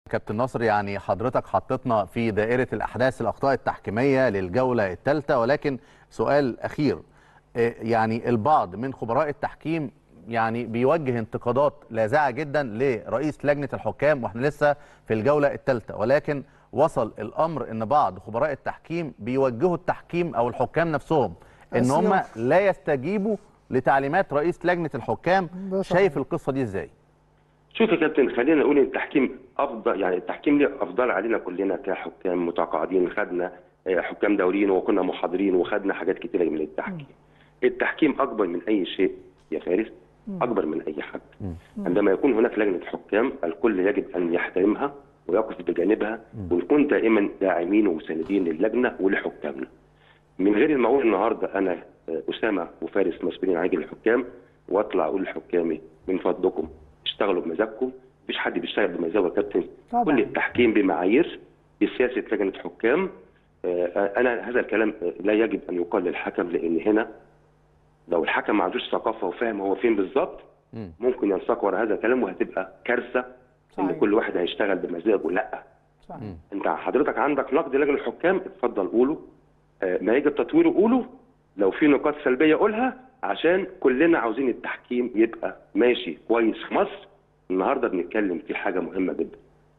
كابتن ناصر يعني حضرتك حطتنا في دائرة الأحداث الأخطاء التحكيمية للجولة الثالثة ولكن سؤال أخير إيه يعني البعض من خبراء التحكيم يعني بيوجه انتقادات لاذعة جدا لرئيس لجنة الحكام واحنا لسه في الجولة الثالثة ولكن وصل الأمر أن بعض خبراء التحكيم بيوجهوا التحكيم أو الحكام نفسهم أن هم لا يستجيبوا لتعليمات رئيس لجنة الحكام ده صحيح. شايف القصة دي إزاي؟ شوف يا كابتن خلينا نقول ان التحكيم افضل يعني التحكيم ليه افضل علينا كلنا كحكام متقاعدين خدنا آه، حكام دوريين وكنا محاضرين وخدنا حاجات كتيره من التحكيم. التحكيم اكبر من اي شيء يا فارس اكبر من اي حد. عندما يكون هناك لجنه حكام الكل يجب ان يحترمها ويقف بجانبها ونكون دائما داعمين ومساندين للجنه ولحكامنا. من غير ما اقول النهارده انا آه، اسامه وفارس مسؤولين عن لجنه الحكام واطلع اقول لحكامي من فضلكم اشتغلوا بمزاجكم مفيش حد بيشتغل بمزاجه يا كابتن طبعاً. كل التحكيم بمعايير بسياسه لجنه حكام آه، انا هذا الكلام آه، لا يجب ان يقال للحكم لان هنا لو الحكم ما عندوش ثقافه وفاهم هو فين بالظبط مم. ممكن ينساق ورا هذا الكلام وهتبقى كارثه ان صحيح. كل واحد هيشتغل بمزاجه لا صحيح انت حضرتك عندك نقد لجنه الحكام اتفضل قوله آه، ما يجي التطوير قوله لو في نقاط سلبيه قولها عشان كلنا عاوزين التحكيم يبقى ماشي كويس في مصر النهارده بنتكلم في حاجه مهمه جدا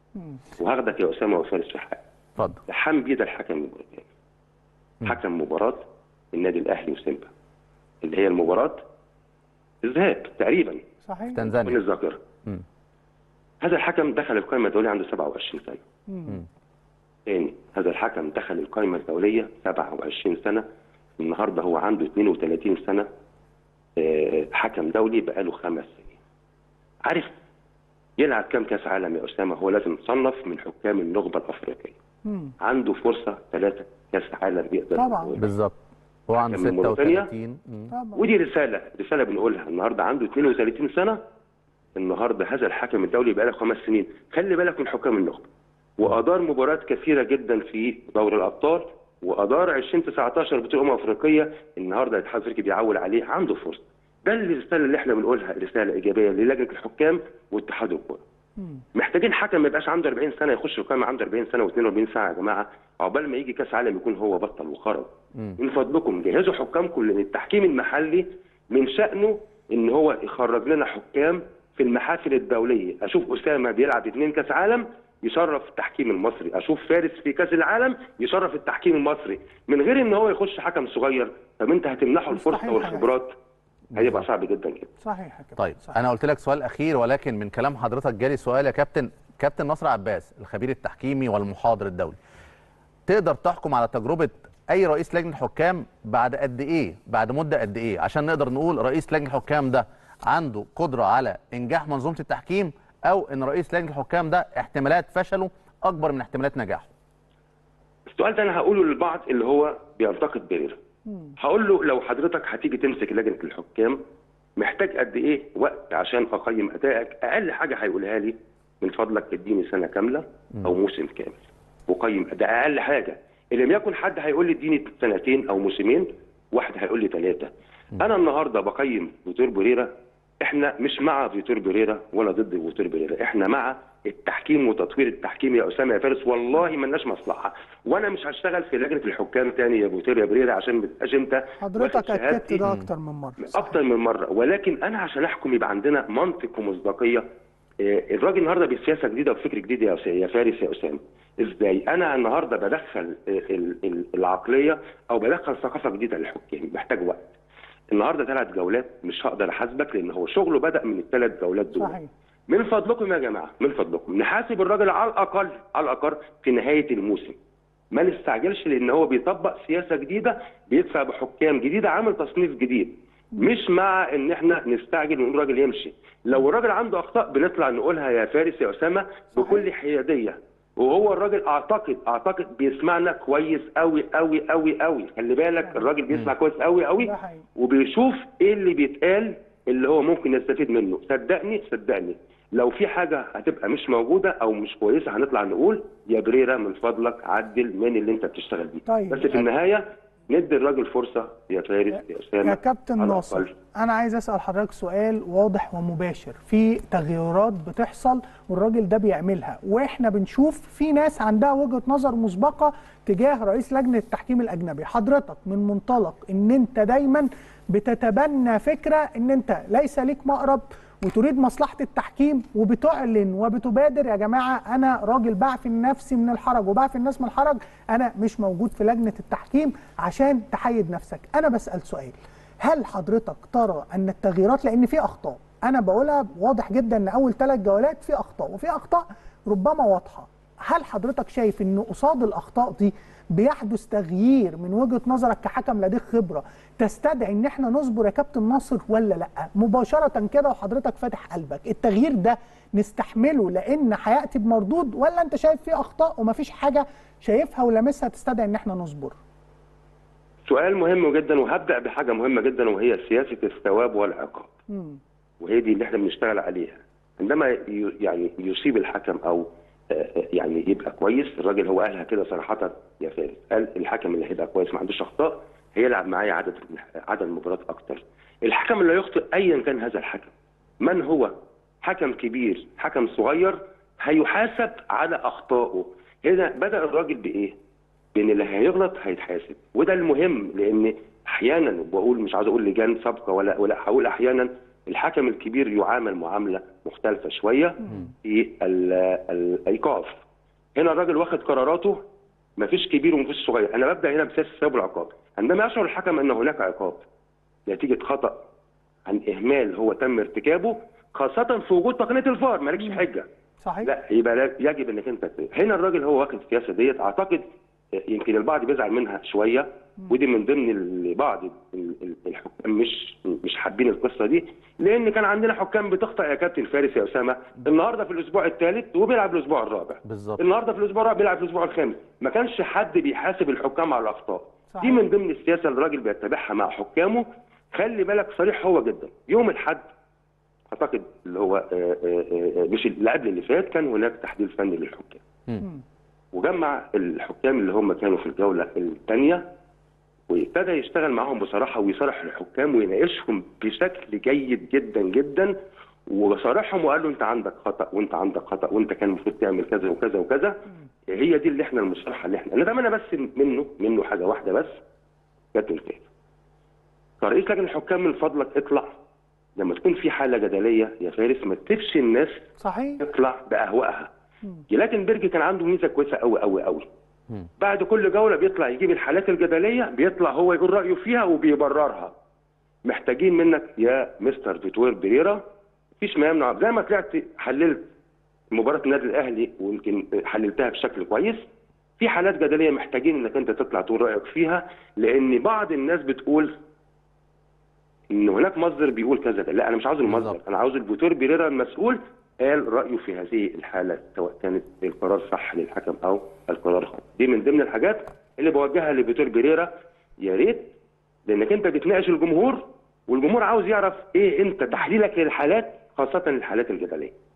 وهاخدك يا اسامه وفارس في حاجه اتفضل حمدي ده الحكم المباراه حكم مباراه النادي الاهلي وسيمبا اللي هي المباراه الذهاب تقريبا صحيح من تنزانيا الذاكره مم. هذا الحكم دخل القائمه الدوليه عنده 27 سنه مم. تاني هذا الحكم دخل القائمة الدولية 27 سنة النهاردة هو عنده 32 سنة آه، حكم دولي بقاله خمس سنين عارف يلعب كام كاس عالم يا أسامة هو لازم يصنف من حكام النخبة الأفريقية مم. عنده فرصة ثلاثة كاس عالم يقدر طبعاً. ياخدها. بالظبط هو عنده من موريتانيا؟ 36 مم. طبعا ودي رسالة رسالة بنقولها النهاردة عنده 32 سنة النهاردة هذا الحكم الدولي بقاله خمس سنين خلي بالك من حكام النخبة وأدار مباريات كثيرة جدا في دوري الأبطال وأدار 2019 بطولة أمم أفريقية النهاردة الاتحاد الأفريقي بيعول عليه عنده فرصة ده الرسالة اللي احنا بنقولها رسالة إيجابية للجنة الحكام واتحاد الكورة مم. محتاجين حكم ما يبقاش عنده 40 سنه يخش القائمه عنده 40 سنه و42 ساعه يا جماعه عقبال ما يجي كاس عالم يكون هو بطل وخرج مم. من فضلكم جهزوا حكامكم لان التحكيم المحلي من شانه ان هو يخرج لنا حكام في المحافل الدوليه اشوف اسامه بيلعب اثنين كاس عالم يشرف التحكيم المصري اشوف فارس في كاس العالم يشرف التحكيم المصري من غير ان هو يخش حكم صغير طب انت هتمنحه الفرصه مستحيل والخبرات هيبقى صعب جدا جدا صحيح يا كابتن طيب صحيح. انا قلت لك سؤال اخير ولكن من كلام حضرتك جالي سؤال يا كابتن كابتن نصر عباس الخبير التحكيمي والمحاضر الدولي تقدر تحكم على تجربه اي رئيس لجنه حكام بعد قد ايه بعد مده قد ايه عشان نقدر نقول رئيس لجنه الحكام ده عنده قدره على انجاح منظومه التحكيم او ان رئيس لجنه الحكام ده احتمالات فشله اكبر من احتمالات نجاحه السؤال ده انا هقوله للبعض اللي هو بينتقد بريرا مم. هقول له لو حضرتك هتيجي تمسك لجنه الحكام محتاج قد ايه وقت عشان اقيم ادائك اقل حاجه هيقولها لي من فضلك اديني سنه كامله او موسم كامل وقيم ده اقل حاجه ان لم يكن حد هيقول لي اديني سنتين او موسمين واحد هيقول لي ثلاثه انا النهارده بقيم فيتور بريرا احنا مش مع فيتور بريرا ولا ضد فيتور بريرا احنا مع التحكيم وتطوير التحكيم يا اسامه يا فارس والله ملناش مصلحه وانا مش هشتغل في لجنه الحكام تاني يا فيتور يا بريرا عشان ما تبقاش انت واخد حضرتك اكدت شهادتي ده اكتر من مره صحيح. اكتر من مره ولكن انا عشان احكم يبقى عندنا منطق ومصداقيه آه، الراجل النهارده بسياسه جديده وفكر جديد يا أس- يا فارس يا اسامه ازاي انا النهارده بدخل آه، ال- ال- العقليه او بدخل ثقافه جديده للحكام محتاج وقت النهارده ثلاث جولات مش هقدر احاسبك لان هو شغله بدا من الثلاث جولات دول صحيح من فضلكم يا جماعه من فضلكم نحاسب الراجل على الاقل على الاقل في نهايه الموسم ما نستعجلش لان هو بيطبق سياسه جديده بيدفع بحكام جديده عامل تصنيف جديد مش مع ان احنا نستعجل ونقول الراجل يمشي لو الراجل عنده اخطاء بنطلع نقولها يا فارس يا اسامه بكل حياديه وهو الراجل اعتقد اعتقد بيسمعنا كويس قوي قوي قوي قوي خلي بالك الراجل بيسمع كويس قوي قوي ده حقيقي. وبيشوف ايه اللي بيتقال اللي هو ممكن يستفيد منه صدقني صدقني لو في حاجه هتبقى مش موجوده او مش كويسه هنطلع نقول يا بريرا من فضلك عدل من اللي انت بتشتغل بيه طيب. بس في النهايه ندي الراجل فرصه يا فارس يا اسامه يا كابتن على ناصر الأقل. انا عايز اسال حضرتك سؤال واضح ومباشر في تغيرات بتحصل والراجل ده بيعملها واحنا بنشوف في ناس عندها وجهه نظر مسبقه تجاه رئيس لجنه التحكيم الاجنبي حضرتك من منطلق ان انت دايما بتتبنى فكره ان انت ليس ليك مقرب وتريد مصلحه التحكيم وبتعلن وبتبادر يا جماعه انا راجل بعفي نفسي من الحرج وبعفي الناس من الحرج انا مش موجود في لجنه التحكيم عشان تحيد نفسك انا بسال سؤال هل حضرتك ترى ان التغييرات لان في اخطاء انا بقولها واضح جدا ان اول ثلاث جولات في اخطاء وفي اخطاء ربما واضحه هل حضرتك شايف ان قصاد الاخطاء دي بيحدث تغيير من وجهه نظرك كحكم لديك خبره تستدعي ان احنا نصبر يا كابتن ناصر ولا لا مباشره كده وحضرتك فاتح قلبك التغيير ده نستحمله لان هياتي بمردود ولا انت شايف فيه اخطاء ومفيش حاجه شايفها ولامسها تستدعي ان احنا نصبر سؤال مهم جدا وهبدا بحاجه مهمه جدا وهي سياسه الثواب والعقاب مم. وهي دي اللي احنا بنشتغل عليها عندما ي- يعني يصيب الحكم او آه، آه، يعني يبقى كويس الراجل هو قالها كده صراحه يا فارس قال الحكم اللي هيبقى كويس ما عندوش اخطاء هيلعب معايا عدد عدد مباريات اكتر الحكم اللي يخطئ ايا كان هذا الحكم من هو حكم كبير حكم صغير هيحاسب على اخطائه هنا بدا الراجل بايه بان اللي هيغلط هيتحاسب وده المهم لان احيانا بقول مش عاوز اقول لجان سابقه ولا ولا هقول احيانا الحكم الكبير يعامل معامله مختلفه شويه في ال- ال- الايقاف هنا الراجل واخد قراراته مفيش كبير ومفيش صغير انا ببدا هنا بسياسه الثواب والعقاب عندما يشعر الحكم ان هناك عقاب نتيجه خطا عن اهمال هو تم ارتكابه خاصه في وجود تقنيه الفار مالكش حجه صحيح لا يبقى لا- يجب انك انت ت- هنا الراجل هو واخد السياسه ديت اعتقد يمكن البعض بيزعل منها شويه ودي من ضمن ال- بعض ال- ال- الحكام مش مش حابين القصه دي لان كان عندنا حكام بتخطئ يا كابتن فارس يا اسامه النهارده في الاسبوع الثالث وبيلعب الاسبوع الرابع بالظبط النهارده في الاسبوع الرابع بيلعب في الاسبوع الخامس ما كانش حد بيحاسب الحكام على الاخطاء صحيح. دي من ضمن السياسه اللي الراجل بيتبعها مع حكامه خلي بالك صريح هو جدا يوم الاحد اعتقد اللي هو آه، آه، آه، مش اللي قبل اللي فات كان هناك تحليل فني للحكام مم. وجمع الحكام اللي هم كانوا في الجوله الثانيه وابتدى يشتغل معاهم بصراحه ويصارح الحكام ويناقشهم بشكل جيد جدا جدا وصارحهم وقال له انت عندك خطا وانت عندك خطا وانت كان المفروض تعمل كذا وكذا وكذا هي دي اللي احنا المصالحه اللي احنا نتمنى بس منه منه حاجه واحده بس كابتن فهد كرئيس لجنه الحكام من فضلك اطلع لما تكون في حاله جدليه يا فارس ما تسيبش الناس صحيح تطلع باهوائها لكن بيرجي كان عنده ميزه كويسه قوي قوي قوي مم. بعد كل جوله بيطلع يجيب الحالات الجدليه بيطلع هو يقول رايه فيها وبيبررها محتاجين منك يا مستر فيتوير بريرا مفيش ما يمنع زي ما طلعت حللت مباراه النادي الاهلي ويمكن حللتها بشكل كويس في حالات جدليه محتاجين انك انت تطلع تقول رايك فيها لان بعض الناس بتقول ان هناك مصدر بيقول كذا لا انا مش عاوز المصدر بالظبط. انا عاوز الفيتوير بريرا المسؤول قال رايه في هذه الحاله سواء كانت القرار صح للحكم او القرار خطا دي من ضمن الحاجات اللي بوجهها لفيتور بيريرا يا ريت لانك انت بتناقش الجمهور والجمهور عاوز يعرف ايه انت تحليلك للحالات خاصه الحالات الجدليه